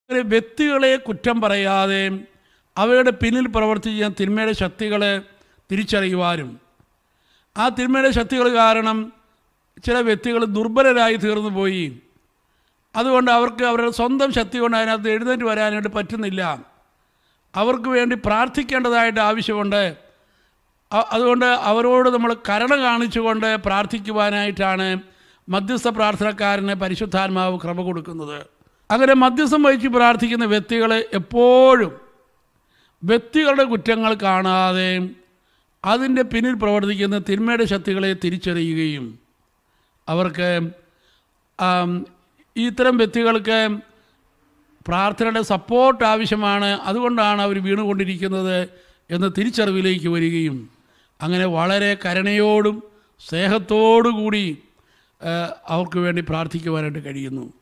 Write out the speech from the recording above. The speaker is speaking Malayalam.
അങ്ങനെ വ്യക്തികളെ കുറ്റം പറയാതെ അവയുടെ പിന്നിൽ പ്രവർത്തിക്കുന്ന തിന്മയുടെ ശക്തികളെ തിരിച്ചറിയുവാനും ആ തിന്മയുടെ ശക്തികൾ കാരണം ചില വ്യക്തികൾ ദുർബലരായി തീർന്നു പോയി അതുകൊണ്ട് അവർക്ക് അവരുടെ സ്വന്തം ശക്തി കൊണ്ട് അതിനകത്ത് എഴുന്നേറ്റ് വരാനായിട്ട് പറ്റുന്നില്ല അവർക്ക് വേണ്ടി പ്രാർത്ഥിക്കേണ്ടതായിട്ട് ആവശ്യമുണ്ട് അ- അതുകൊണ്ട് അവരോട് നമ്മൾ കരുണ കാണിച്ചുകൊണ്ട് പ്രാർത്ഥിക്കുവാനായിട്ടാണ് മധ്യസ്ഥ പ്രാർത്ഥനക്കാരന് പരിശുദ്ധാത്മാവ് ക്രമ കൊടുക്കുന്നത് അങ്ങനെ മധ്യസ്ഥം വഹിച്ച് പ്രാർത്ഥിക്കുന്ന വ്യക്തികൾ എപ്പോഴും വ്യക്തികളുടെ കുറ്റങ്ങൾ കാണാതെ അതിൻ്റെ പിന്നിൽ പ്രവർത്തിക്കുന്ന തിന്മയുടെ ശക്തികളെ തിരിച്ചറിയുകയും അവർക്ക് ആം, ഇത്തരം വ്യക്തികൾക്ക് പ്രാർത്ഥനയുടെ സപ്പോർട്ട് ആവശ്യമാണ് അതുകൊണ്ടാണ് അവർ വീണുകൊണ്ടിരിക്കുന്നത് എന്ന തിരിച്ചറിവിലേക്ക് വരികയും അങ്ങനെ വളരെ കരുണയോടും സ്നേഹത്തോടു കൂടി ആ, അവർക്ക് വേണ്ടി പ്രാർത്ഥിക്കുവാനായിട്ട് കഴിയുന്നു